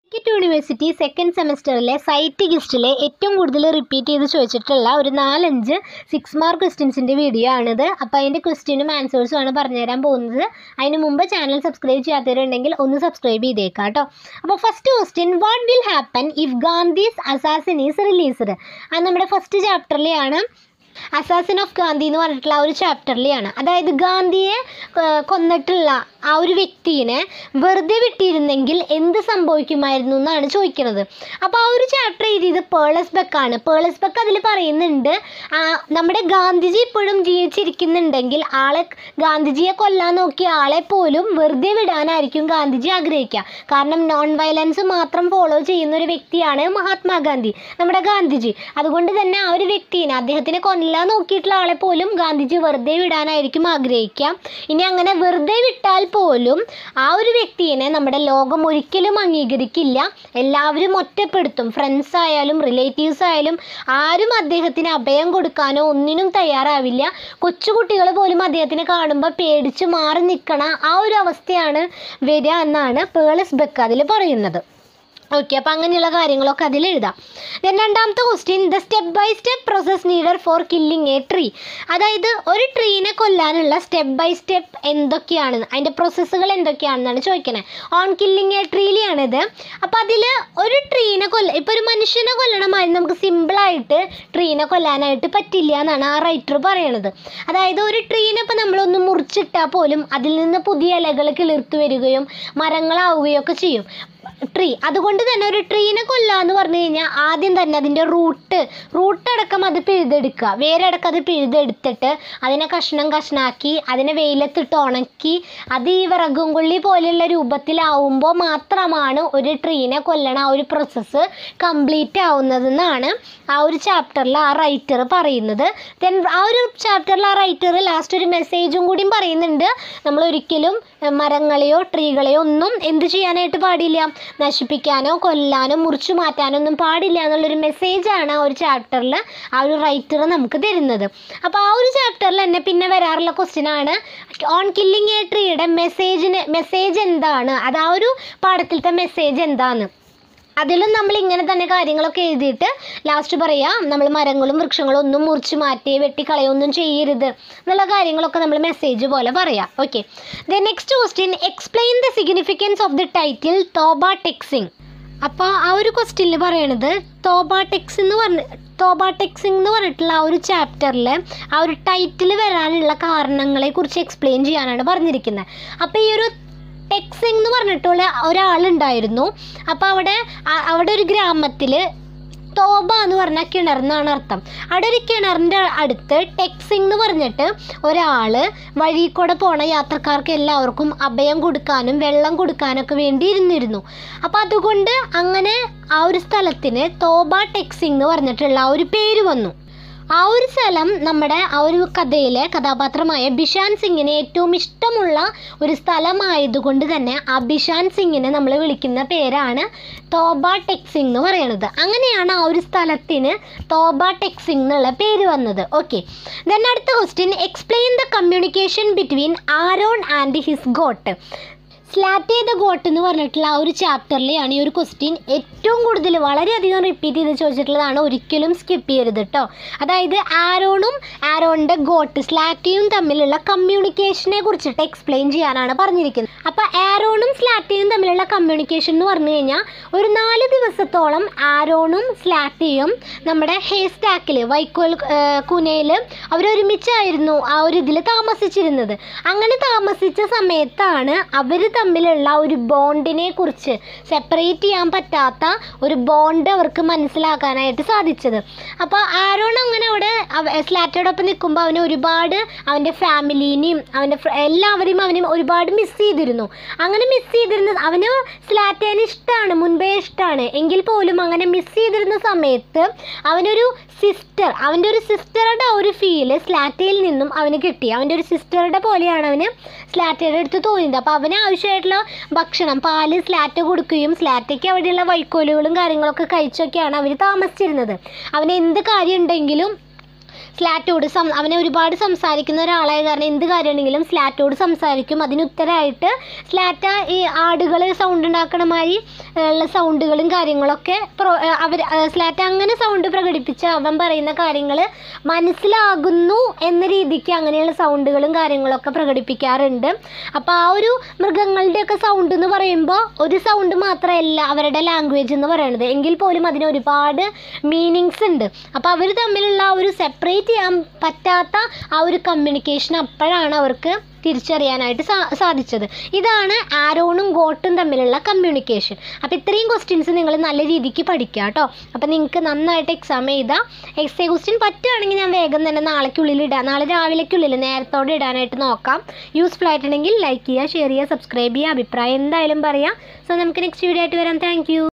Calicut university second സെമസ്റ്ററിലെ സൈറ്റ് ഗിസ്റ്റിലെ ഏറ്റവും കൂടുതൽ റിപ്പീറ്റ് ചെയ്ത് ചോദിച്ചിട്ടുള്ള ഒരു നാലഞ്ച് സിക്സ് മാർക്ക് ക്വസ്റ്റ്യൻസിൻ്റെ വീഡിയോ ആണിത് അപ്പോൾ അതിൻ്റെ ക്വസ്റ്റ്യനും ആൻസേഴ്സും ആണ് പറഞ്ഞുതരാൻ പോകുന്നത് അതിന് മുമ്പ് ചാനൽ സബ്സ്ക്രൈബ് ചെയ്യാത്തവരുണ്ടെങ്കിൽ ഒന്ന് സബ്സ്ക്രൈബ് ചെയ്തേക്കാം കേട്ടോ അപ്പോൾ first question what will happen if Gandhi's assassin is released അത് നമ്മുടെ ഫസ്റ്റ് ചാപ്റ്ററിലെയാണ് അസാസിൻ ഓഫ് ഗാന്ധി എന്ന് പറഞ്ഞിട്ടുള്ള ആ ഒരു ചാപ്റ്ററിലെയാണ് അതായത് ഗാന്ധിയെ ഏർ, കൊന്നിട്ടുള്ള ആ ഒരു വ്യക്തിയെ വെറുതെ വിട്ടിരുന്നെങ്കിൽ എന്ത് സംഭവിക്കുമായിരുന്നു എന്നാണ് ചോദിക്കുന്നത് അപ്പോൾ ആ ഒരു ചാപ്റ്റർ എഴുതിയത് പേളസ് ബെക്കാണ് പേളസ് ബെക്ക് അതിൽ പറയുന്നുണ്ട് ആ, നമ്മുടെ ഗാന്ധിജി ഇപ്പോഴും ജീവിച്ചിരിക്കുന്നുണ്ടെങ്കിൽ ആളെ ഗാന്ധിജിയെ കൊല്ലാൻ നോക്കിയ ആളെ പോലും വെറുതെ വിടാനായിരിക്കും ഗാന്ധിജി ആഗ്രഹിക്കുക കാരണം നോൺ വയലൻസ് മാത്രം ഫോളോ ചെയ്യുന്ന ഒരു വ്യക്തിയാണ് മഹാത്മാഗാന്ധി നമ്മുടെ ഗാന്ധിജി അതുകൊണ്ട് തന്നെ ആ ഒരു വ്യക്തിനെ അദ്ദേഹത്തിനെ കൊല്ലാൻ നോക്കിയിട്ടുള്ള ആളെ പോലും ഗാന്ധിജി വെറുതെ വിടാനായിരിക്കും ആഗ്രഹിക്കുക ഇനി അങ്ങനെ വെറുതെ വിട്ടാൽ പോലും ആ ഒരു വ്യക്തിയെ നമ്മുടെ ലോകം ഒരിക്കലും അംഗീകരിക്കില്ല എല്ലാവരും ഒറ്റപ്പെടുത്തും ഫ്രണ്ട്സ് ആയാലും റിലേറ്റീവ്സ് ആയാലും ആരും അദ്ദേഹത്തിന് അഭയം കൊടുക്കാനോ ഒന്നിനും തയ്യാറാവില്ല കൊച്ചുകുട്ടികൾ പോലും അദ്ദേഹത്തിനെ കാണുമ്പോൾ പേടിച്ച് മാറി നിൽക്കണ ആ ഒരു അവസ്ഥയാണ് വരിക എന്നാണ് പേളസ് ബെക്ക് അതിൽ പറയുന്നത് ഓക്കെ അപ്പോൾ അങ്ങനെയുള്ള കാര്യങ്ങളൊക്കെ അതിൽ എഴുതാം ദെൻ രണ്ടാമത്തെ question the step by step process needed for killing a tree അതായത് ഒരു ട്രീനെ കൊല്ലാനുള്ള സ്റ്റെപ്പ് ബൈ സ്റ്റെപ്പ് എന്തൊക്കെയാണ് അതിൻ്റെ പ്രോസസ്സുകൾ എന്തൊക്കെയാണെന്നാണ് ചോദിക്കുന്നത് ഓൺ കില്ലിങ് എ ട്രീലിയാണിത് അപ്പോൾ അതിൽ ഒരു ട്രീനെ കൊല്ല ഇപ്പോൾ ഒരു മനുഷ്യനെ കൊല്ലണമായിരുന്നു നമുക്ക് സിമ്പിളായിട്ട് ട്രീനെ കൊല്ലാനായിട്ട് പറ്റില്ല എന്നാണ് ആ റൈറ്റർ പറയണത് അതായത് ഒരു ട്രീനെ ഇപ്പോൾ നമ്മളൊന്ന് മുറിച്ചിട്ടാൽ പോലും അതിൽ നിന്ന് പുതിയ ഇലകൾ കിളിർത്തു വരികയും മരങ്ങളാവുകയും ഒക്കെ ചെയ്യും ട്രീ അതുകൊണ്ട് തന്നെ ഒരു ട്രീനെ കൊല്ലുക എന്ന് പറഞ്ഞു കഴിഞ്ഞാൽ ആദ്യം തന്നെ അതിൻ്റെ റൂട്ട് റൂട്ട് അടക്കം അത് പിഴുതെടുക്കുക വേരടക്കം അത് പിഴുതെടുത്തിട്ട് അതിനെ കഷ്ണം കഷ്ണാക്കി അതിനെ വെയിലത്തിട്ട് ഉണക്കി അത് ഈ വിറകും കൊള്ളി പോലെയുള്ള രൂപത്തിലാവുമ്പോൾ മാത്രമാണ് ഒരു ട്രീനെ കൊല്ലണ ആ ഒരു പ്രോസസ്സ് കംപ്ലീറ്റ് ആവുന്നതെന്നാണ് ആ ഒരു ചാപ്റ്ററിൽ ആ റൈറ്റർ പറയുന്നത് ദെൻ ആ ഒരു ചാപ്റ്ററിൽ ആ റൈറ്റർ ലാസ്റ്റ് ഒരു മെസ്സേജും കൂടിയും പറയുന്നുണ്ട് നമ്മൾ ഒരിക്കലും എഹ്, മരങ്ങളെയോ ട്രീകളെയോ ഒന്നും എന്ത് ചെയ്യാനായിട്ട് പാടില്ല നശിപ്പിക്കാനോ കൊല്ലാനോ മുറിച്ചു മാറ്റാനോ ഒന്നും പാടില്ല എന്നുള്ളൊരു മെസ്സേജാണ് ആ ഒരു ചാപ്റ്ററിൽ ആ ഒരു റൈറ്റർ നമുക്ക് തരുന്നത് അപ്പോൾ ആ ഒരു ചാപ്റ്ററിൽ തന്നെ പിന്നെ വരാറുള്ള ക്വസ്റ്റ്യൻ ആണ് ഓൺ കില്ലിങ് എ ട്രീയുടെ മെസ്സേജിന് മെസ്സേജ് എന്താണ് അത് ആ ഒരു പാഠത്തിലത്തെ മെസ്സേജ് എന്താണ് അതിലും നമ്മൾ ഇങ്ങനെ തന്നെ കാര്യങ്ങളൊക്കെ എഴുതിയിട്ട് ലാസ്റ്റ് പറയാം നമ്മൾ മരങ്ങളും വൃക്ഷങ്ങളും ഒന്നും മുറിച്ച് മാറ്റി വെട്ടിക്കളയൊന്നും ചെയ്യരുത് എന്നുള്ള കാര്യങ്ങളൊക്കെ നമ്മൾ മെസ്സേജ് പോലെ പറയാം okay the next question explain the significance of the title Toba Tek Singh അപ്പോൾ ആ ഒരു ക്വസ്റ്റ്യനിൽ പറയണത് തോബ ടെക്സ് എന്ന് പറഞ്ഞ തോബ ടെക്സിങ് എന്ന് പറഞ്ഞിട്ടുള്ള ആ ഒരു ചാപ്റ്ററിൽ ആ ഒരു ടൈറ്റിൽ വരാനുള്ള കാരണങ്ങളെ കുറിച്ച് എക്സ്പ്ലെയിൻ ചെയ്യാനാണ് പറഞ്ഞിരിക്കുന്നത് അപ്പോൾ ഈ ഒരു ടെക്സിങ് എന്ന് പറഞ്ഞിട്ടുള്ള ഒരാളുണ്ടായിരുന്നു അപ്പോൾ അവിടെ ആ- അവിടെ ഒരു ഗ്രാമത്തിൽ തോബ എന്ന് പറഞ്ഞാൽ കിണറെന്നാണ് അർത്ഥം അവിടെ ഒരു കിണറിൻ്റെ അടുത്ത് ടെക്സിങ് എന്ന് പറഞ്ഞിട്ട് ഒരാൾ വഴി കൂടെ പോണ യാത്രക്കാർക്ക് എല്ലാവർക്കും അഭയം കൊടുക്കാനും വെള്ളം കൊടുക്കാനൊക്കെ വേണ്ടി ഇരുന്നിരുന്നു അപ്പോൾ അതുകൊണ്ട് അങ്ങനെ ആ ഒരു സ്ഥലത്തിന് തോബ ടെക്സിങ് എന്ന് പറഞ്ഞിട്ടുള്ള ആ ഒരു പേര് വന്നു ആ ഒരു സ്ഥലം നമ്മുടെ ആ ഒരു കഥയിലെ കഥാപാത്രമായ ബിഷാൻ സിംഗിന് ഏറ്റവും ഇഷ്ടമുള്ള ഒരു സ്ഥലമായതുകൊണ്ട് തന്നെ ആ ബിഷാൻ സിംഗിനെ നമ്മൾ വിളിക്കുന്ന പേരാണ് തോബ ടെക്സിംഗ് എന്ന് പറയുന്നത് അങ്ങനെയാണ് ആ ഒരു സ്ഥലത്തിന് തോബ ടെക്സിംഗ് എന്നുള്ള പേര് വന്നത് ഓക്കെ ദെൻ അടുത്ത question explain the communication between Aaron and his goat സ്ലാറ്റ് ചെയ്ത ഗോട്ട് എന്ന് പറഞ്ഞിട്ടുള്ള ആ ഒരു ചാപ്റ്ററിലെയാണ് ഈ ഒരു ക്വസ്റ്റ്യൻ ഏറ്റവും കൂടുതൽ വളരെയധികം റിപ്പീറ്റ് ചെയ്ത് ചോദിച്ചിട്ടുള്ളതാണ് ഒരിക്കലും സ്കിപ്പ് ചെയ്യരുത് കേട്ടോ അതായത് ആരോണും ആരോണിൻ്റെ ഗോട്ട് സ്ലാറ്റിയും തമ്മിലുള്ള കമ്മ്യൂണിക്കേഷനെ കുറിച്ചിട്ട് എക്സ്പ്ലെയിൻ ചെയ്യാനാണ് പറഞ്ഞിരിക്കുന്നത് അപ്പോൾ ആരോണും സ്ലാറ്റിയും തമ്മിലുള്ള കമ്മ്യൂണിക്കേഷൻ എന്ന് പറഞ്ഞു കഴിഞ്ഞാൽ ഒരു നാല് ദിവസത്തോളം ആരോണും സ്ലാറ്റിയും നമ്മുടെ ഹേ സ്റ്റാക്കിൽ വൈക്കോൽ കുനയിൽ അവരൊരുമിച്ചായിരുന്നു ആ ഒരു ഇതിൽ താമസിച്ചിരുന്നത് അങ്ങനെ താമസിച്ച സമയത്താണ് അവർ തമ്മിലുള്ള ഒരു ബോണ്ടിനെ കുറിച്ച് സെപ്പറേറ്റ് ചെയ്യാൻ പറ്റാത്ത ഒരു ബോണ്ട് അവർക്ക് മനസ്സിലാക്കാനായിട്ട് സാധിച്ചത് അപ്പോൾ ആരോൺ അങ്ങനെ അവിടെ സ്ലാറ്റോടൊപ്പം നിൽക്കുമ്പോൾ അവന് ഒരുപാട് അവൻ്റെ ഫാമിലീനെയും അവൻ്റെ ഫ്ര- എല്ലാവരെയും അവന് ഒരുപാട് മിസ് ചെയ്തിരുന്നു അങ്ങനെ മിസ് ചെയ്തിരുന്ന അവന് സ്ലാറ്റേനെ ഇഷ്ടമാണ് മുൻപേ ഇഷ്ടമാണ് എങ്കിൽ പോലും അങ്ങനെ മിസ് ചെയ്തിരുന്ന സമയത്ത് അവനൊരു സിസ്റ്റർ അവൻ്റെ ഒരു സിസ്റ്ററുടെ ആ ഒരു ഫീല് സ്ലാറ്റയിൽ നിന്നും അവന് കിട്ടി അവൻ്റെ ഒരു സിസ്റ്ററുടെ പോലെയാണ് അവന് സ്ലാറ്റയുടെ അടുത്ത് തോന്നിയത് അപ്പോൾ അവന് ആവശ്യമായിട്ടുള്ള ഭക്ഷണം പാല് സ്ലാറ്റ കൊടുക്കുകയും സ്ലാറ്റയ്ക്ക് അവിടെയുള്ള വൈക്കോലുകളും കാര്യങ്ങളൊക്കെ കഴിച്ചൊക്കെയാണ് അവർ താമസിച്ചിരുന്നത് അവന് എന്ത് കാര്യം ഉണ്ടെങ്കിലും സ്ലാറ്റോട് സം അവനെ ഒരുപാട് സംസാരിക്കുന്ന ഒരാളായ കാരണം എന്ത് കാര്യമാണെങ്കിലും സ്ലാറ്റോട് സംസാരിക്കും അതിന് ഉത്തരമായിട്ട് സ്ലാറ്റ ഈ ആടുകൾ സൗണ്ട് ഉണ്ടാക്കണ മാതിരി ഉള്ള സൗണ്ടുകളും കാര്യങ്ങളൊക്കെ പ്രോ അവർ സ്ലാറ്റ അങ്ങനെ സൗണ്ട് പ്രകടിപ്പിച്ച് അവൻ പറയുന്ന കാര്യങ്ങൾ മനസ്സിലാകുന്നു എന്ന രീതിക്ക് അങ്ങനെയുള്ള സൗണ്ടുകളും കാര്യങ്ങളൊക്കെ പ്രകടിപ്പിക്കാറുണ്ട് അപ്പോൾ ആ ഒരു മൃഗങ്ങളുടെയൊക്കെ സൗണ്ട് എന്ന് പറയുമ്പോൾ ഒരു സൗണ്ട് മാത്രമല്ല അവരുടെ ലാംഗ്വേജ് എന്ന് പറയുന്നത് എങ്കിൽ പോലും അതിന് ഒരുപാട് മീനിങ്സ് ഉണ്ട് അപ്പോൾ അവർ തമ്മിലുള്ള ആ ഒരു സെപ്പറേറ്റ് ചെയ്യാൻ പറ്റാത്ത ആ ഒരു കമ്മ്യൂണിക്കേഷൻ അപ്പോഴാണ് അവർക്ക് തിരിച്ചറിയാനായിട്ട് സാ സാധിച്ചത് ഇതാണ് ആരോണും ഗോട്ടും തമ്മിലുള്ള കമ്മ്യൂണിക്കേഷൻ അപ്പോൾ ഇത്രയും ക്വസ്റ്റ്യൻസ് നിങ്ങൾ നല്ല രീതിക്ക് പഠിക്കുക കേട്ടോ അപ്പോൾ നിങ്ങൾക്ക് നന്നായിട്ട് എക്സാം എഴുതാം എക്സേ ക്വസ്റ്റ്യൻ പറ്റുകയാണെങ്കിൽ ഞാൻ വേഗം തന്നെ നാളേക്കുള്ളിൽ ഇടാം നാളെ രാവിലേക്കുള്ളിൽ നേരത്തോടെ ഇടാനായിട്ട് നോക്കാം യൂസ്ഫുൾ ആയിട്ടുണ്ടെങ്കിൽ ലൈക്ക് ചെയ്യുക ഷെയർ ചെയ്യുക സബ്സ്ക്രൈബ് ചെയ്യുക അഭിപ്രായം എന്തായാലും പറയാം സോ നമുക്ക് നെക്സ്റ്റ് വീഡിയോ ആയിട്ട് വരാം താങ്ക്